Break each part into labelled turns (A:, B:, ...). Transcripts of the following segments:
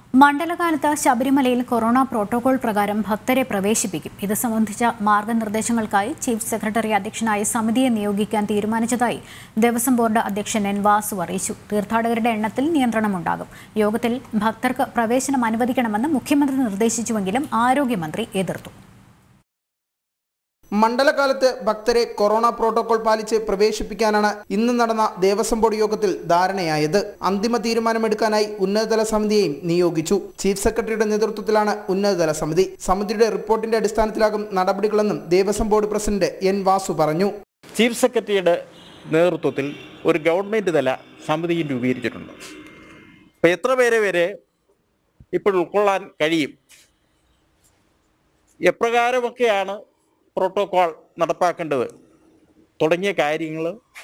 A: മണ്ഡലകാലത്ത് ശബരിമലയിൽ corona protocol പ്രകാരം ഭക്തരെ പ്രവേശിപ്പിക്കും ഇത് സംബന്ധിച്ച മാർഗനിർദ്ദേശങ്ങൾക്കായി ചീഫ് സെക്രട്ടറി അധ്യക്ഷനായ സമിതിയെ നിയോഗിക്കാൻ തീരുമാനിച്ചതായി ദേവസ്വം ബോർഡ് അധ്യക്ഷൻ എൻ വാസു അറിയിച്ചു തീർത്ഥാടകരുടെ എണ്ണത്തിൽ നിയന്ത്രണമുണ്ടാകും യോഗത്തിൽ ഭക്തർക്ക് പ്രവേശനം അനുവദിക്കണമെന്ന് മുഖ്യമന്ത്രി നിർദ്ദേശിച്ചുവെങ്കിലും ആരോഗ്യമന്ത്രി എതിർത്തു
B: മണ്ഡലകാലത്ത് ഭക്തരെ കൊറോണ പ്രോട്ടോകോൾ പാലിച്ച് പ്രവേശിപ്പിക്കാനാണ് ഇന്ന് നടന്ന ദേവസ്വം ബോർഡ് യോഗത്തിൽ ധാരണയായത് അന്തിമ തീരുമാനമെടുക്കാനായി ഉന്നതതല സമിതിയെയും നിയോഗിച്ചു ചീഫ് സെക്രട്ടറിയുടെ നേതൃത്വത്തിലാണ് ഉന്നതതല സമിതി സമിതിയുടെ റിപ്പോർട്ടിന്റെ അടിസ്ഥാനത്തിലാകും നടപടികളെന്നും Devaswom board president N Vasu പറഞ്ഞു
C: ചീഫ് സെക്രട്ടറിയുടെ നേതൃത്വത്തിൽ ഒരു ഗവൺമെൻറ് തല സമിതിയും രൂപീകരിച്ചിട്ടുണ്ട് അപ്പോൾ എത്ര പേരെ വരെ ഇപ്പോൾ ഉൾക്കൊള്ളാൻ കഴിയും എപ്രകാരമൊക്കെയാണ് പ്രോട്ടോകോൾ നടപ്പാക്കേണ്ടത് തുടങ്ങിയ കാര്യങ്ങൾ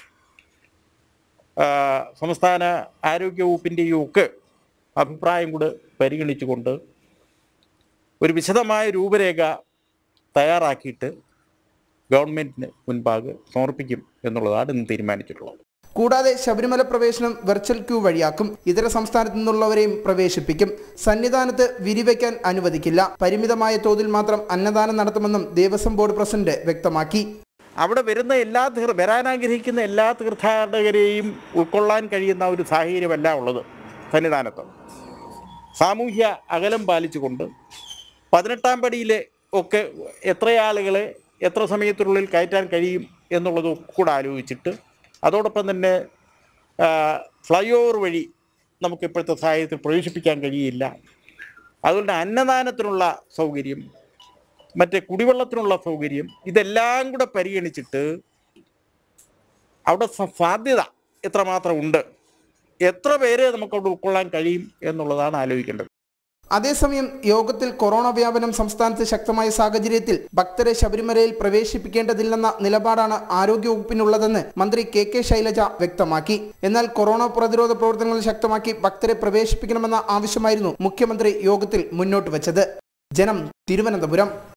C: സംസ്ഥാന ആരോഗ്യ വകുപ്പിൻ്റെയും ഒക്കെ അഭിപ്രായം കൂടെ പരിഗണിച്ചുകൊണ്ട് ഒരു വിശദമായ രൂപരേഖ തയ്യാറാക്കിയിട്ട് ഗവൺമെൻറ്റിന് മുൻപാകെ സമർപ്പിക്കും എന്നുള്ളതാണ് ഇന്ന് തീരുമാനിച്ചിട്ടുള്ളത്
B: കൂടാതെ ശബരിമല പ്രവേശനം വെർച്വൽ ക്യൂ വഴിയാക്കും ഇതര സംസ്ഥാനത്തു നിന്നുള്ളവരെയും പ്രവേശിപ്പിക്കും സന്നിധാനത്ത് വിരിവയ്ക്കാൻ അനുവദിക്കില്ല പരിമിതമായ തോതിൽ മാത്രം അന്നദാനം നടത്തുമെന്നും ദേവസ്വം ബോർഡ് പ്രസിഡന്റ് വ്യക്തമാക്കി
C: അവിടെ വരുന്ന എല്ലാ തീർ വരാൻ ആഗ്രഹിക്കുന്ന എല്ലാ തീർത്ഥാടകരെയും ഉൾക്കൊള്ളാൻ കഴിയുന്ന ഒരു സാഹചര്യമല്ല ഉള്ളത് സന്നിധാനത്ത് സാമൂഹ്യ അകലം പാലിച്ചുകൊണ്ട് പതിനെട്ടാം പടിയിലെ ഒക്കെ എത്ര ആളുകളെ എത്ര സമയത്തിനുള്ളിൽ കയറ്റാൻ കഴിയും എന്നുള്ളത് കൂടെ ആലോചിച്ചിട്ട് അതോടൊപ്പം തന്നെ ഫ്ലൈ ഓവർ വഴി നമുക്ക് ഇപ്പോഴത്തെ സാഹചര്യത്തിൽ പ്രവേശിപ്പിക്കാൻ കഴിയില്ല അതുകൊണ്ട് അന്നദാനത്തിനുള്ള സൗകര്യം മറ്റേ കുടിവെള്ളത്തിനുള്ള സൗകര്യം ഇതെല്ലാം കൂടെ പരിഗണിച്ചിട്ട് അവിടെ സ- സാധ്യത എത്രമാത്രം ഉണ്ട് എത്ര പേരെ നമുക്ക് അവിടെ ഉൾക്കൊള്ളാൻ കഴിയും എന്നുള്ളതാണ് ആലോചിക്കേണ്ടത്
B: അതേസമയം യോഗത്തിൽ കൊറോണ വ്യാപനം സംസ്ഥാനത്ത് ശക്തമായ സാഹചര്യത്തിൽ ഭക്തരെ ശബരിമലയിൽ പ്രവേശിപ്പിക്കേണ്ടതില്ലെന്ന നിലപാടാണ് ആരോഗ്യവകുപ്പിനുള്ളതെന്ന് മന്ത്രി കെ കെ ശൈലജ വ്യക്തമാക്കി എന്നാൽ കൊറോണ പ്രതിരോധ പ്രവർത്തനങ്ങൾ ശക്തമാക്കി ഭക്തരെ പ്രവേശിപ്പിക്കണമെന്ന ആവശ്യമായിരുന്നു മുഖ്യമന്ത്രി യോഗത്തിൽ മുന്നോട്ട് വെച്ചത് ജനം തിരുവനന്തപുരം